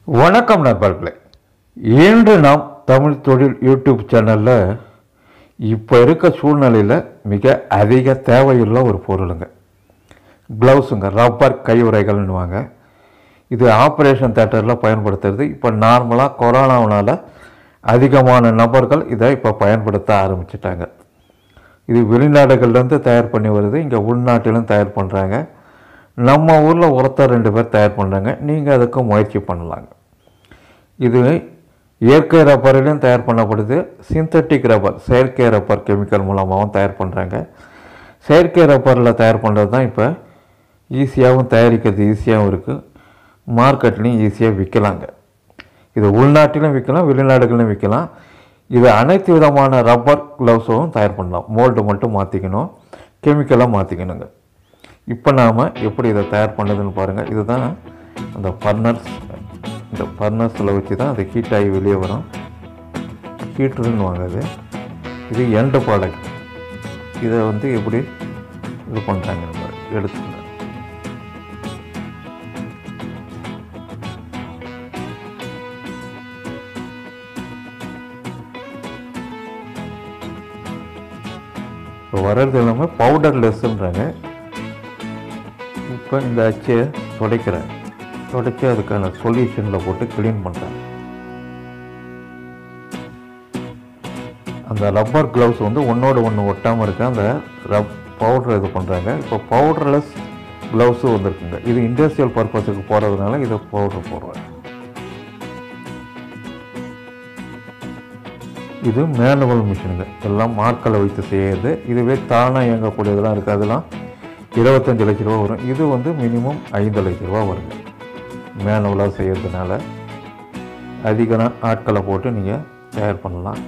வணக்கம் நண்பர்களே இன்று நாம் தமிழ் தொழில் யூடியூப் சேனலில் இப்போ இருக்க சூழ்நிலையில் மிக அதிக தேவையுள்ள ஒரு பொருளுங்க க்ளவுஸுங்க ரப்பர் கையுறைகள்னுவாங்க இது ஆப்ரேஷன் தேட்டரில் பயன்படுத்துறது இப்போ நார்மலாக கொரோனாவினால் அதிகமான நபர்கள் இதை இப்போ பயன்படுத்த ஆரம்பிச்சிட்டாங்க இது வெளிநாடுகள்லேருந்து தயார் பண்ணி வருது இங்கே உள்நாட்டிலும் தயார் பண்ணுறாங்க நம்ம ஊரில் ஒருத்தர் ரெண்டு பேர் தயார் பண்ணுறாங்க நீங்கள் அதுக்கு முயற்சி பண்ணலாங்க இது இயற்கை ரப்பரிலும் தயார் பண்ணப்படுது சிந்தட்டிக் ரப்பர் செயற்கை ரப்பர் கெமிக்கல் மூலமாகவும் தயார் பண்ணுறாங்க செயற்கை ரப்பரில் தயார் பண்ணுறது தான் இப்போ ஈஸியாகவும் தயாரிக்கிறது ஈஸியாகவும் இருக்குது மார்க்கெட்லேயும் ஈஸியாக விற்கலாங்க இது உள்நாட்டிலும் விற்கலாம் வெளிநாடுகளிலும் விற்கலாம் இது அனைத்து விதமான ரப்பர் க்ளவுஸும் தயார் பண்ணலாம் மோல்டு மட்டும் மாற்றிக்கணும் கெமிக்கலாக மாற்றிக்கணுங்க இப்போ நாம் எப்படி இதை தயார் பண்ணுறதுன்னு பாருங்கள் இதுதான் அந்த ஃபர்னர்ஸ் இந்த ஃபர்னஸில் வச்சு தான் அது ஹீட் ஆகி வெளியே வரும் ஹீட்டருன்னு வாங்குது இது எண்டு ப்ராடக்ட் இதை வந்து எப்படி இது பண்ணுறாங்க எடுத்துக்கணும் இப்போ வர்றது எல்லாமே பவுடர் லெஸ்ஸுன்றாங்க இப்போ இந்த அச்சையை துடைக்கிறேன் துடைச்சி அதுக்கான சொல்யூஷனில் போட்டு க்ளீன் பண்ணுறேன் அந்த ரப்பர் க்ளவுஸ் வந்து ஒன்றோட ஒன்று ஒட்டாமல் இருக்க அந்த ரப் பவுடர் இது பண்ணுறாங்க இப்போ பவுடர்லெஸ் க்ளவுஸும் வந்திருக்குங்க இது இண்டஸ்ட்ரியல் பர்பஸுக்கு போகிறதுனால இதை பவுடர் போடுறேன் இது மேனுவல் மிஷினுங்க எல்லாம் மார்க்களை வைத்து செய்யறது இதுவே தானாக இயங்கக்கூடியதெல்லாம் இருக்குது அதெல்லாம் இருபத்தஞ்சி லட்ச ரூபா வரும் இது வந்து மினிமம் ஐந்து லட்ச ரூபா வருங்க மேனுவலாக செய்கிறதுனால அதிக நா- ஆட்களை போட்டு நீங்கள் தயார் பண்ணலாம்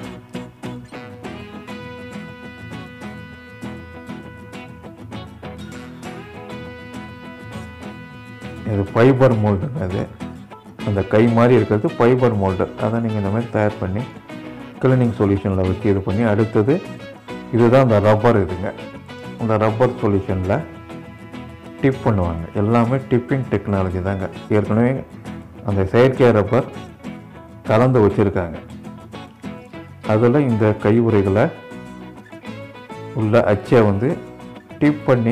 இது ஃபைபர் மோல்டுங்க அது அந்த கை மாதிரி இருக்கிறது ஃபைபர் மோல்டு அதை நீங்கள் இந்த மாதிரி தயார் பண்ணி கிளீனிங் சொல்யூஷனில் வச்சு இது பண்ணி அடுத்தது இதுதான் அந்த ரப்பர் இதுங்க அந்த ரப்பர் சொல்யூஷனில் டிப் பண்ணுவாங்க எல்லாமே டிப்பிங் டெக்னாலஜி தாங்க ஏற்கனவே அந்த செயற்கை ரப்பர் கலந்து வச்சுருக்காங்க அதில் இந்த கை உறைகளை உள்ள அச்சை வந்து டிப் பண்ணி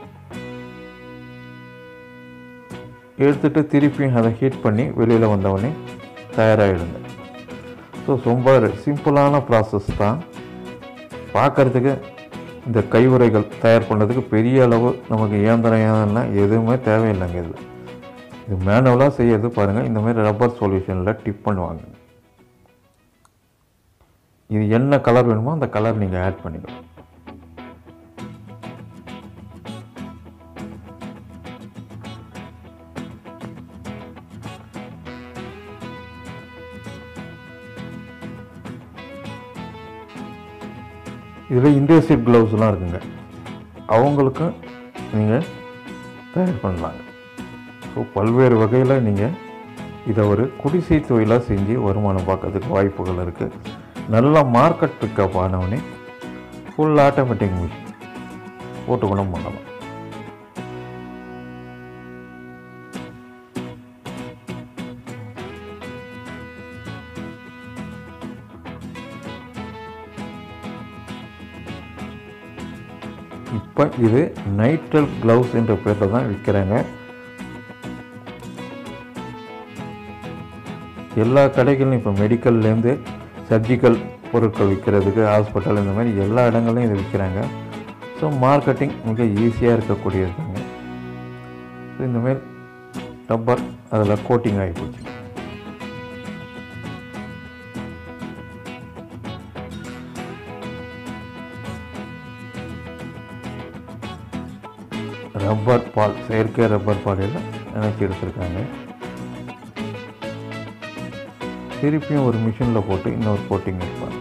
எடுத்துட்டு திருப்பியும் அதை ஹீட் பண்ணி வெளியில் வந்தவொடனே தயாராகிடுங்க ஸோ ரொம்ப சிம்பிளான ப்ராசஸ் தான் பார்க்குறதுக்கு இந்த கைவுறைகள் தயார் பண்ணுறதுக்கு பெரிய அளவு நமக்கு இயந்திரம் இயந்திரம்லாம் எதுவுமே தேவையில்லைங்க இதில் இது மேனுவலாக செய்யறது பாருங்கள் இந்த மாதிரி ரப்பர் சொல்யூஷனில் டிப் பண்ணுவாங்க இது என்ன கலர் வேணுமோ அந்த கலர் நீங்கள் ஆட் பண்ணிக்கலாம் இதில் இண்டஸ்ட்ரியல் க்ளவுஸ்லாம் இருக்குங்க அவங்களுக்கும் நீங்கள் தயார் பண்ணலாங்க ஸோ பல்வேறு வகையில் நீங்கள் இதை ஒரு குடிசை தொழிலாக செஞ்சு வருமானம் பார்க்கறதுக்கு வாய்ப்புகள் இருக்குது நல்லா மார்க்கெட் பிக்கப் ஆனவுடனே ஃபுல் ஆட்டோமேட்டிக் மிஷின் போட்டு குணம் பண்ணலாம் இப்போ இது நைட்ரல் க்ளவுஸ் என்ற பேரில் தான் விற்கிறாங்க எல்லா கடைகளிலும் இப்போ மெடிக்கல்லேருந்து சர்ஜிக்கல் பொருட்கள் விற்கிறதுக்கு ஹாஸ்பிட்டல் இந்த மாதிரி எல்லா இடங்கள்லையும் இது விற்கிறாங்க ஸோ மார்க்கெட்டிங் மிக ஈஸியாக இருக்கக்கூடியதுங்க ஸோ இந்த மாதிரி ரப்பர் அதில் கோட்டிங் ஆகி போச்சு ரப்பர் பால் செயற்கை ரப்பர் பாலில் இணைச்சி எடுத்திருக்காங்க திருப்பியும் ஒரு மிஷினில் போட்டு இன்னொரு கோட்டிங் வைப்பாங்க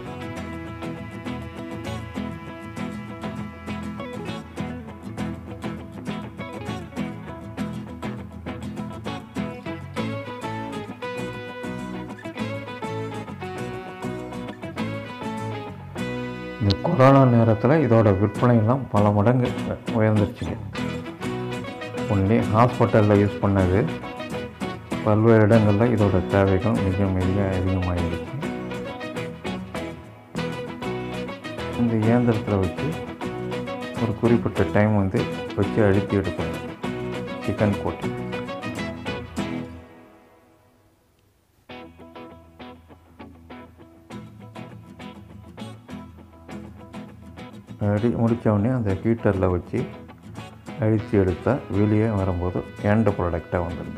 இந்த கொரோனா நேரத்தில் இதோட விற்பனையெல்லாம் பல மடங்கு உயர்ந்துருச்சுங்க ஒன்லி ஹாஸ்பிட்டலில் யூஸ் பண்ணது பல்வேறு இடங்களில் இதோட தேவைகள் மிக மிக அதிகமாகிடுச்சு இந்த இயந்திரத்தில் வச்சு ஒரு குறிப்பிட்ட டைம் வந்து வச்சு அழுத்தி எடுக்கணும் சிக்கன் கோட்டி அடி முடித்த உடனே அந்த ஹீட்டரில் வச்சு அழித்து எடுத்தால் வெளியே வரும்போது எண்ட் ப்ராடக்டாக வந்துடுது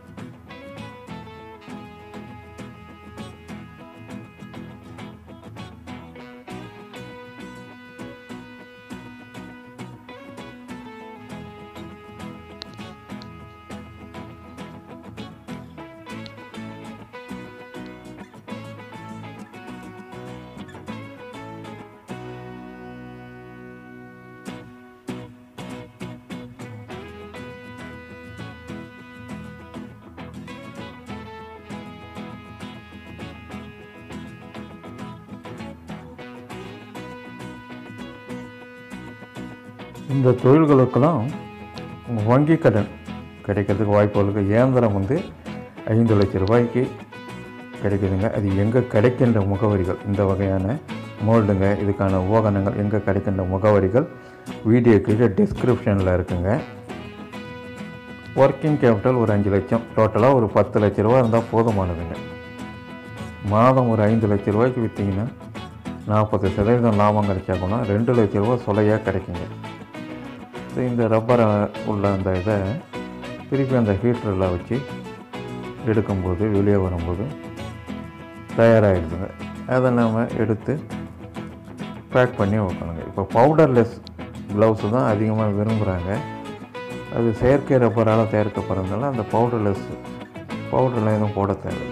இந்த தொழில்களுக்கெல்லாம் வங்கி கடன் கிடைக்கிறதுக்கு வாய்ப்புகள் இருக்குது இயந்திரம் வந்து ஐந்து லட்சம் ரூபாய்க்கு கிடைக்குதுங்க அது எங்கே கிடைக்கின்ற முகவரிகள் இந்த வகையான மோல்டுங்க இதுக்கான உபகரணங்கள் எங்கே கிடைக்கின்ற முகவரிகள் வீடியோ கீழே டிஸ்கிரிப்ஷனில் இருக்குங்க ஒர்க்கிங் கேபிட்டல் ஒரு அஞ்சு லட்சம் டோட்டலாக ஒரு பத்து லட்ச ரூபா இருந்தால் போதுமானதுங்க மாதம் ஒரு ஐந்து லட்ச ரூபாய்க்கு விற்றீங்கன்னா நாற்பது சதவீதம் லாபம் கிடைச்சா கூட ரெண்டு லட்ச ரூபா சொலையாக கிடைக்குங்க ஸோ இந்த ரப்பரை உள்ள அந்த இதை திருப்பி அந்த ஹீட்டரில் வச்சு எடுக்கும்போது வெளியே வரும்போது தயாராகிடுதுங்க அதை நாம் எடுத்து பேக் பண்ணி வைக்கணுங்க இப்போ பவுடர்லெஸ் க்ளவுஸு தான் அதிகமாக விரும்புகிறாங்க அது செயற்கை ரப்பரால் தயாரிக்கப்படுறதுனால அந்த பவுடர்லெஸ் பவுடர்லாம் எதுவும் போட தேவையில்லை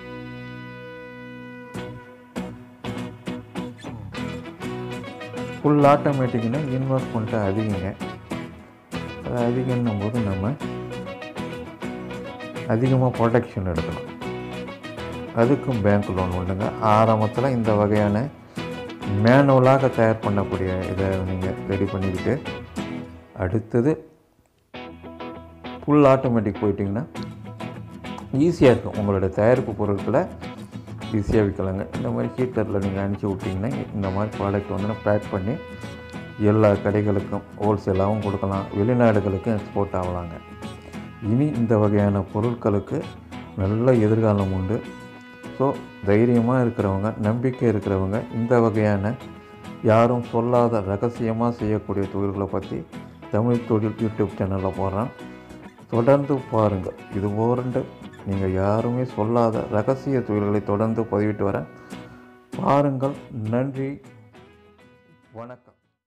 ஃபுல் ஆட்டோமேட்டிக்னா இன்வெஸ்ட்மெண்ட்டு அதிகங்க அது அதிகன்னும் போது நம்ம அதிகமாக ப்ரொடெக்ஷன் எடுக்கணும் அதுக்கும் பேங்க் லோன் உண்டுங்க ஆரம்பத்தில் இந்த வகையான மேனுவலாக தயார் பண்ணக்கூடிய இதை நீங்கள் ரெடி பண்ணிக்கிட்டு அடுத்தது ஃபுல் ஆட்டோமேட்டிக் போயிட்டிங்கன்னா ஈஸியாக இருக்கும் உங்களோட தயாரிப்பு பொருட்களை ஈஸியாக விற்கலாங்க இந்த மாதிரி ஹீட்டரில் நீங்கள் அனுப்பிச்சி விட்டிங்கன்னா இந்த மாதிரி ப்ராடக்ட் வந்து பேக் பண்ணி எல்லா கடைகளுக்கும் ஹோல்சேலாகவும் கொடுக்கலாம் வெளிநாடுகளுக்கும் எக்ஸ்போர்ட் ஆகலாங்க இனி இந்த வகையான பொருட்களுக்கு நல்ல எதிர்காலம் உண்டு ஸோ தைரியமாக இருக்கிறவங்க நம்பிக்கை இருக்கிறவங்க இந்த வகையான யாரும் சொல்லாத ரகசியமாக செய்யக்கூடிய தொழில்களை பற்றி தமிழ் தொழில் யூடியூப் சேனலில் போடுறேன் தொடர்ந்து பாருங்கள் இது போன்று நீங்கள் யாருமே சொல்லாத ரகசிய தொழில்களை தொடர்ந்து பதிவிட்டு வரேன் பாருங்கள் நன்றி வணக்கம்